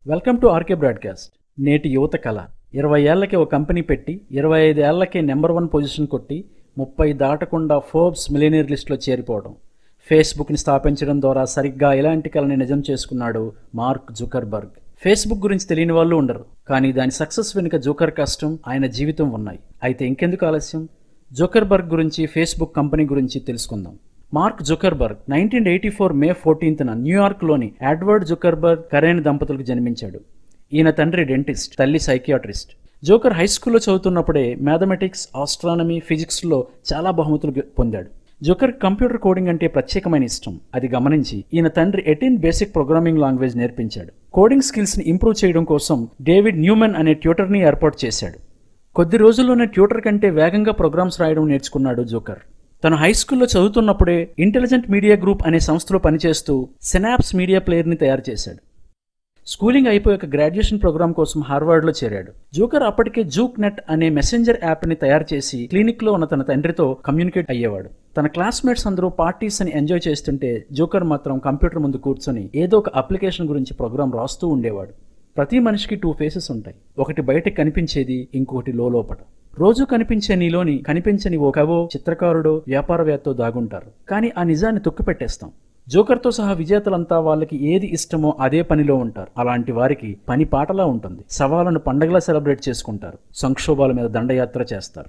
welcome to RK broadcast నేటి యువత కళ ఇరవై ఏళ్లకి ఒక కంపెనీ పెట్టి ఇరవై ఐదు ఏళ్లకి నెంబర్ వన్ పొజిషన్ కొట్టి ముప్పై దాటకుండా ఫోర్బ్స్ మిలియనీర్ లిస్టులో చేరిపోవడం ఫేస్బుక్ని స్థాపించడం ద్వారా సరిగ్గా ఇలాంటి కళని నిజం చేసుకున్నాడు మార్క్ జుకర్బర్గ్ ఫేస్బుక్ గురించి తెలియని వాళ్ళు ఉండరు కానీ దాని సక్సెస్ వెనుక జోకర్ కష్టం ఆయన జీవితం ఉన్నాయి అయితే ఇంకెందుకు ఆలస్యం జోకర్బర్గ్ గురించి ఫేస్బుక్ కంపెనీ గురించి తెలుసుకుందాం Mark Zuckerberg nineteen eighty four May ఫోర్టీన్త్న న్యూయార్క్లోని ఎడ్వర్డ్ జుకర్బర్గ్ కరేన్ దంపతులకు జన్మించాడు ఈయన తండ్రి డెంటిస్ట్ తల్లి సైకియాట్రిస్ట్ జోకర్ హై స్కూల్లో చదువుతున్నప్పుడే మ్యాథమెటిక్స్ ఆస్ట్రానమీ ఫిజిక్స్లో చాలా బహుమతులు గె- పొందాడు జోకర్ కంప్యూటర్ కోడింగ్ అంటే ప్రత్యేకమైన ఇష్టం అది గమనించి ఈయన తండ్రి ఎయిటీన్ బేసిక్ ప్రోగ్రామింగ్ లాంగ్వేజ్ నేర్పించాడు కోడింగ్ స్కిల్స్ని ఇంప్రూవ్ చేయడం కోసం డేవిడ్ న్యూమెన్ అనే ట్యూటర్ని ఏర్పాటు చేశాడు కొద్ది రోజుల్లోనే ట్యూటర్ కంటే వేగంగా ప్రోగ్రామ్స్ రాయడం నేర్చుకున్నాడు జోకర్ తను హై స్కూల్లో చదువుతున్నప్పుడే ఇంటెలిజెంట్ మీడియా గ్రూప్ అనే సంస్థలో పనిచేస్తూ సెనాప్స్ మీడియా ప్లేయర్ని తయారు చేశాడు స్కూలింగ్ అయిపోయాక గ్రాడ్యుయేషన్ ప్రోగ్రామ్ కోసం హార్వర్డ్లో చేరాడు జోకర్ అప్పటికే జూక్ నెట్ అనే మెసెంజర్ యాప్ని తయారు చేసి క్లినిక్లో ఉన్న తన తండ్రితో కమ్యూనికేట్ అయ్యేవాడు తన క్లాస్మేట్స్ అందరూ పార్టీస్ అని ఎంజాయ్ చేస్తుంటే జోకర్ మాత్రం కంప్యూటర్ ముందు కూర్చొని ఏదో ఒక అప్లికేషన్ గురించి ప్రోగ్రామ్ రాస్తూ ఉండేవాడు ప్రతి మనిషికి టూ ఫేసెస్ ఉంటాయి ఒకటి బయటకు కనిపించేది ఇంకొకటి లోపట రోజు కనిపించే నీలోని కనిపించని ఓ కవో చిత్రకారుడో వ్యాపారవేత్తో దాగుంటారు కానీ ఆ నిజాన్ని తొక్కిపెట్టేస్తాం జోకర్తో సహా విజేతలంతా వాళ్ళకి ఏది ఇష్టమో అదే పనిలో ఉంటారు అలాంటి వారికి పని పాటలా ఉంటుంది సవాళ్ళను పండగలా సెలబ్రేట్ చేసుకుంటారు సంక్షోభాల మీద దండయాత్ర చేస్తారు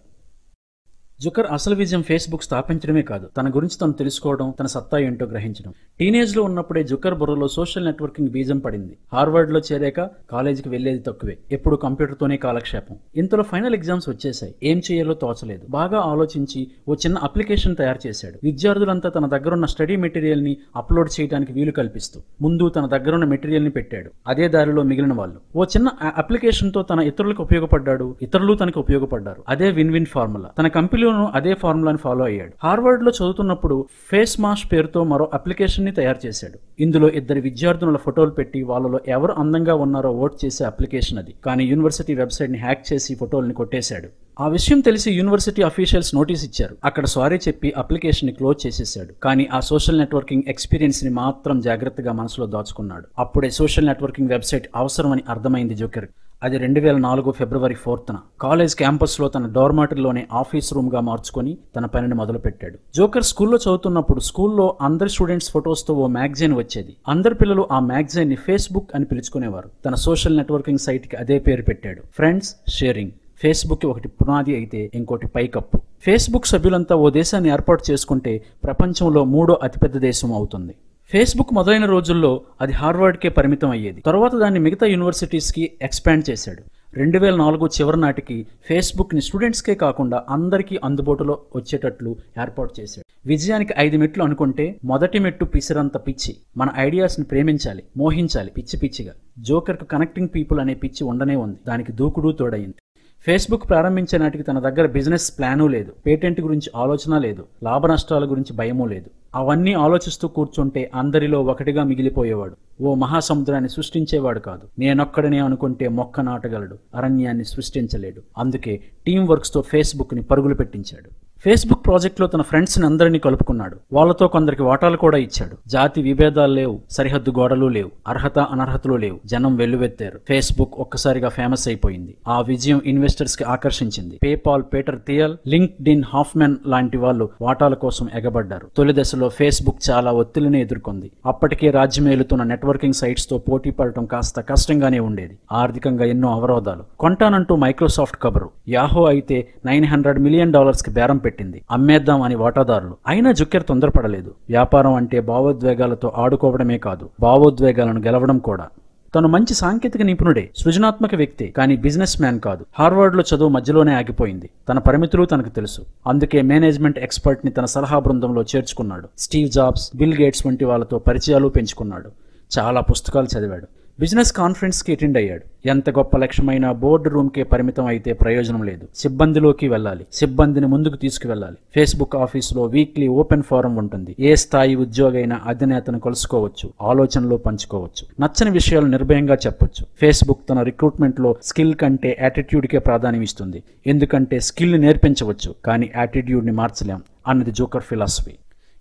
జుకర్ అసలు విజయం ఫేస్బుక్ స్థాపించడమే కాదు తన గురించి తను తెలుసుకోవడం తన సత్తా ఏంటో గ్రహించడం టీనేజ్ లో ఉన్నప్పుడే జుకర్ బుర్రలో సోషల్ నెట్వర్కింగ్ బీజం పడింది హార్వర్డ్ లో చేరాక కాలేజీకి వెళ్లేది తక్కువే ఎప్పుడు కంప్యూటర్ తోనే కాలక్షేపం ఇంతలో ఫైనల్ ఎగ్జామ్స్ వచ్చేసాయి ఏం చేయాలో తోచలేదు బాగా ఆలోచించి ఓ చిన్న అప్లికేషన్ తయారు చేశాడు విద్యార్థులంతా తన దగ్గరున్న స్టడీ మెటీరియల్ ని అప్లోడ్ చేయడానికి వీలు కల్పిస్తూ ముందు తన దగ్గరున్న మెటీరియల్ ని పెట్టాడు అదే దారిలో మిగిలిన వాళ్ళు ఓ చిన్న అప్లికేషన్ తో తన ఇతరులకు ఉపయోగపడ్డాడు ఇతరులు తనకు ఉపయోగపడ్డారు అదే విన్ విన్ ఫార్ములా తన కంపెనీలోనూ అదే ఫార్ములాని ఫాలో అయ్యాడు హార్వర్డ్ లో చదువుతున్నప్పుడు ఫేస్ మాష్ పేరుతో మరో అప్లికేషన్ ని తయారు చేశాడు ఇందులో ఇద్దరు విద్యార్థుల ఫోటోలు పెట్టి వాళ్ళలో ఎవరు అందంగా ఉన్నారో ఓట్ చేసే అప్లికేషన్ అది కానీ యూనివర్సిటీ వెబ్సైట్ ని హ్యాక్ చేసి ఫోటోల్ని కొట్టేశాడు ఆ విషయం తెలిసి యూనివర్సిటీ అఫీషియల్స్ నోటీస్ ఇచ్చారు అక్కడ సారీ చెప్పి అప్లికేషన్ ని క్లోజ్ చేసేసాడు కానీ ఆ సోషల్ నెట్వర్కింగ్ ఎక్స్పీరియన్స్ ని మాత్రం జాగ్రత్తగా మనసులో దాచుకున్నాడు అప్పుడే సోషల్ నెట్వర్కింగ్ వెబ్సైట్ అవసరమని అర్థమైంది జోకర్ అది రెండు వేల నాలుగు ఫిబ్రవరి ఫోర్త్న కాలేజ్ క్యాంపస్లో తన డోర్మాటరీలోనే ఆఫీస్ రూమ్గా మార్చుకొని తన పనిని మొదలుపెట్టాడు జోకర్ స్కూల్లో చదువుతున్నప్పుడు స్కూల్లో అందరి స్టూడెంట్స్ ఫొటోస్తో ఓ మ్యాగజైన్ వచ్చేది అందరి పిల్లలు ఆ మ్యాగజైన్ ని ఫేస్బుక్ అని పిలుచుకునేవారు తన సోషల్ నెట్వర్కింగ్ సైట్కి అదే పేరు పెట్టాడు ఫ్రెండ్స్ షేరింగ్ ఫేస్బుక్ ఒకటి పునాది అయితే ఇంకోటి పైకప్పు ఫేస్బుక్ సభ్యులంతా ఓ దేశాన్ని ఏర్పాటు చేసుకుంటే ప్రపంచంలో మూడో అతిపెద్ద దేశం అవుతుంది ఫేస్బుక్ మొదలైన రోజుల్లో అది హార్వర్డ్కే పరిమితం అయ్యేది తర్వాత దాన్ని మిగతా యూనివర్సిటీస్కి ఎక్స్పాండ్ చేశాడు రెండు వేల నాలుగు చివరి నాటికి ఫేస్బుక్ని స్టూడెంట్స్కే కాకుండా అందరికీ అందుబాటులో వచ్చేటట్లు ఏర్పాటు చేశాడు విజయానికి ఐదు మెట్లు అనుకుంటే మొదటి మెట్టు పిసిరంత పిచ్చి మన ఐడియాస్ని ప్రేమించాలి మోహించాలి పిచ్చి పిచ్చిగా జోకర్కు కనెక్టింగ్ పీపుల్ అనే పిచ్చి ఉండనే ఉంది దానికి దూకుడు తోడైంది ఫేస్బుక్ ప్రారంభించే నాటికి తన దగ్గర బిజినెస్ ప్లాను లేదు పేటెంట్ గురించి ఆలోచన లేదు లాభ నష్టాల గురించి భయమూ లేదు అవన్నీ ఆలోచిస్తూ కూర్చుంటే అందరిలో ఒకటిగా మిగిలిపోయేవాడు ఓ మహాసముద్రాన్ని సృష్టించేవాడు కాదు నేనొక్కడనే అనుకుంటే మొక్క నాటగలడు అరణ్యాన్ని సృష్టించలేడు అందుకే టీం వర్క్స్తో ఫేస్బుక్ని పరుగులు పెట్టించాడు ఫేస్బుక్ ప్రాజెక్ట్లో తన ఫ్రెండ్స్ని అందరినీ కలుపుకున్నాడు వాళ్ళతో కొందరికి వాటాలు కూడా ఇచ్చాడు జాతి విభేదాలు లేవు సరిహద్దు గోడలు లేవు అర్హత అనర్హతలు లేవు జనం వెల్లువెత్తారు ఫేస్బుక్ ఒక్కసారిగా ఫేమస్ అయిపోయింది ఆ విజయం ఇన్వెస్టర్స్ కి ఆకర్షించింది PayPal Peter Thiel LinkedIn Hoffman లాంటి వాళ్ళు వాటాల కోసం ఎగబడ్డారు తొలి దశలో ఫేస్బుక్ చాలా ఒత్తిడిని ఎదుర్కొంది అప్పటికే రాజ్యమేలుతున్న నెట్వర్కింగ్ సైట్స్ తో పోటీ పడటం కాస్త కష్టంగానే ఉండేది ఆర్థికంగా ఎన్నో అవరోధాలు కొంటానంటూ మైక్రోసాఫ్ట్ కబరు యాహో అయితే నైన్ హండ్రెడ్ మిలియన్ డాలర్స్ కి బేరం పెట్టింది అమ్మేద్దాం అని వాటాదారులు అయినా జుక్కెర్ తొందరపడలేదు వ్యాపారం అంటే భావోద్వేగాలతో ఆడుకోవడమే కాదు భావోద్వేగాలను గెలవడం కూడా తను మంచి సాంకేతిక నిపుణుడే సృజనాత్మక వ్యక్తి కానీ బిజినెస్ మ్యాన్ కాదు హార్వర్డ్ లో చదువు మధ్యలోనే ఆగిపోయింది తన పరిమితులు తనకు తెలుసు అందుకే మేనేజ్మెంట్ ఎక్స్పర్ట్ ని తన సలహా బృందంలో చేర్చుకున్నాడు స్టీవ్ జాబ్స్ బిల్ గేట్స్ వంటి వాళ్ళతో పరిచయాలు పెంచుకున్నాడు చాలా పుస్తకాలు చదివాడు బిజినెస్ కాన్ఫరెన్స్కి అటెండ్ అయ్యాడు ఎంత గొప్ప లక్ష్యమైనా బోర్డు రూమ్కే పరిమితం అయితే ప్రయోజనం లేదు సిబ్బందిలోకి వెళ్ళాలి సిబ్బందిని ముందుకు తీసుకువెళ్ళాలి ఫేస్బుక్ ఆఫీసులో వీక్లీ ఓపెన్ ఫోరం ఉంటుంది ఏ స్థాయి ఉద్యోగైనా అధినేతను కలుసుకోవచ్చు ఆలోచనలు పంచుకోవచ్చు నచ్చని విషయాలు నిర్భయంగా చెప్పొచ్చు ఫేస్బుక్ తన రిక్రూట్మెంట్లో స్కిల్ కంటే యాటిట్యూడ్కే ప్రాధాన్యం ఇస్తుంది ఎందుకంటే స్కిల్ నేర్పించవచ్చు కానీ యాటిట్యూడ్ని మార్చలేం అన్నది జోకర్ ఫిలాసఫీ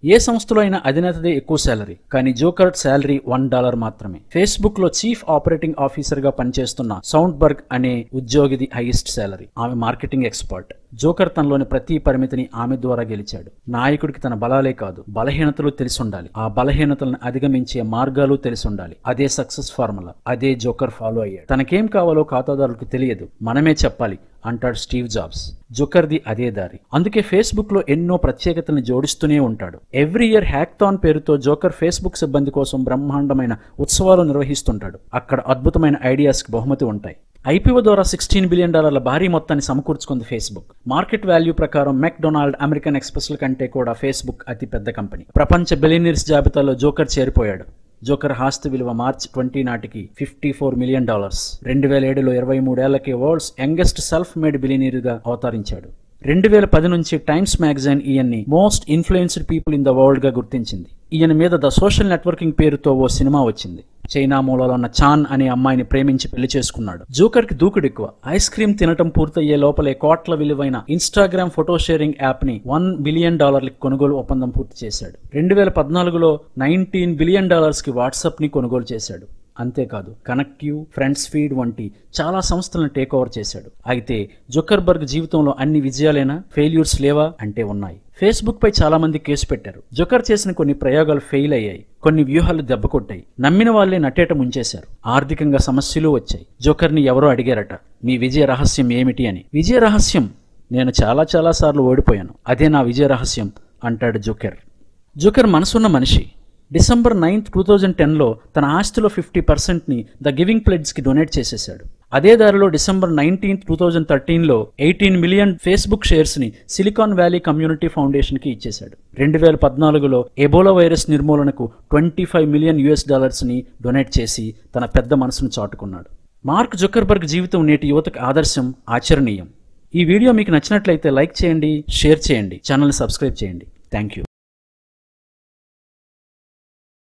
ఏ సంస్థలో అయినా అధినేతదే ఎక్కువ శాలరీ కానీ జోకర్ శాలరీ వన్ డాలర్ మాత్రమే ఫేస్బుక్ లో చీఫ్ ఆపరేటింగ్ ఆఫీసర్ గా పనిచేస్తున్న సౌండ్ బర్గ్ అనే ఉద్యోగిది హైయెస్ట్ శాలరీ ఆమె మార్కెటింగ్ ఎక్స్పర్ట్ జోకర్ తనలోని ప్రతి పరిమితిని ఆమె ద్వారా గెలిచాడు నాయకుడికి తన బలాలే కాదు బలహీనతలు తెలిసి ఉండాలి ఆ బలహీనతలను అధిగమించే మార్గాలు తెలిసి ఉండాలి అదే సక్సెస్ ఫార్ములా అదే జోకర్ ఫాలో అయ్యాడు తనకేం కావాలో ఖాతాదారులకు తెలియదు మనమే చెప్పాలి అంటాడు స్టీవ్ జాబ్స్ జోకర్ది అదే దారి అందుకే ఫేస్బుక్ లో ఎన్నో ప్రత్యేకతలను జోడిస్తూనే ఉంటాడు ఎవ్రీ ఇయర్ హ్యాక్థాన్ పేరుతో జోకర్ ఫేస్బుక్ సిబ్బంది కోసం బ్రహ్మాండమైన ఉత్సవాలు నిర్వహిస్తుంటాడు అక్కడ అద్భుతమైన ఐడియాస్ కి బహుమతి ఉంటాయి ఐపీఓ ద్వారా సిక్స్టీన్ బిలియన్ డాలర్ల భారీ మొత్తాన్ని సమకూర్చుకుంది ఫేస్బుక్ మార్కెట్ వాల్యూ ప్రకారం మెక్డొనాల్డ్ అమెరికన్ ఎక్స్ప్రెస్ల కంటే కూడా ఫేస్బుక్ అతి పెద్ద కంపెనీ ప్రపంచ బిలియనీర్స్ జాబితాలో జోకర్ చేరిపోయాడు జోకర్ ఆస్తి విలువ మార్చ్ ట్వంటీ నాటికి ఫిఫ్టీ ఫోర్ మిలియన్ డాలర్స్ రెండు వేల ఏడులో ఇరవై మూడేళ్లకి వరల్డ్స్ యంగెస్ట్ సెల్ఫ్ మేడ్ బిలియనీర్గా అవతరించాడు రెండు వేల పది నుంచి టైమ్స్ మ్యాగజైన్ ఈయన్ని most influenced people in the world గా గుర్తించింది ఈయన మీద ద సోషల్ నెట్వర్కింగ్ పేరుతో ఓ సినిమా వచ్చింది చైనా మూలలో ఉన్న చాన్ అనే అమ్మాయిని ప్రేమించి పెళ్లి చేసుకున్నాడు జోకర్ కి దూకుడు ఎక్కువ ఐస్ క్రీమ్ తినటం పూర్తయ్యే లోపలే కోట్ల విలువైన ఇన్స్టాగ్రామ్ ఫోటో షేరింగ్ యాప్ ని వన్ బిలియన్ డాలర్లకి కొనుగోలు ఒప్పందం పూర్తి చేశాడు రెండు వేల పద్నాలుగులో నైన్టీన్ బిలియన్ డాలర్స్ కి వాట్సాప్ ని కొనుగోలు చేశాడు అంతేకాదు కనెక్టివ్ ఫ్రెండ్స్ ఫీడ్ వంటి చాలా సంస్థలను టేక్ ఓవర్ చేశాడు అయితే జొకర్బర్గ్ జీవితంలో అన్ని విజయాలేనా ఫెయిల్యూర్స్ లేవా అంటే ఉన్నాయి ఫేస్బుక్ పై చాలా మంది కేసు పెట్టారు జొకర్ చేసిన కొన్ని ప్రయోగాలు ఫెయిల్ అయ్యాయి కొన్ని వ్యూహాలు దెబ్బకొట్టాయి నమ్మిన వాళ్ళే నట్టేట ముంచేశారు ఆర్థికంగా సమస్యలు వచ్చాయి జోకర్ని ఎవరో అడిగారట మీ విజయ రహస్యం ఏమిటి అని విజయ రహస్యం నేను చాలా చాలా సార్లు ఓడిపోయాను అదే నా విజయ రహస్యం అంటాడు జోకర్ జోకర్ మనసున్న మనిషి డిసెంబర్ నైన్త్ టూ థౌజండ్ టెన్లో తన ఆస్తిలో ఫిఫ్టీ పర్సెంట్ని ద గివింగ్ ప్లెడ్స్కి డొనేట్ చేసేశాడు అదే దారిలో డిసెంబర్ నైన్టీన్త్ టూ థౌజండ్ థర్టీన్లో ఎయిటీన్ మిలియన్ ఫేస్బుక్ షేర్స్ని సిలికాన్ వ్యాలీ కమ్యూనిటీ ఫౌండేషన్కి ఇచ్చేశాడు రెండు వేల పద్నాలుగులో ఎబోలా వైరస్ నిర్మూలనకు ట్వంటీ ఫైవ్ మిలియన్ యుఎస్ డాలర్స్ని డొనేట్ చేసి తన పెద్ద మనసును చాటుకున్నాడు మార్క్ జుకర్బర్గ్ జీవితం నేటి యువతకు ఆదర్శం ఆచరణీయం ఈ వీడియో మీకు నచ్చినట్లయితే లైక్ చేయండి షేర్ చేయండి ఛానల్ని సబ్స్క్రైబ్ చేయండి థ్యాంక్ యూ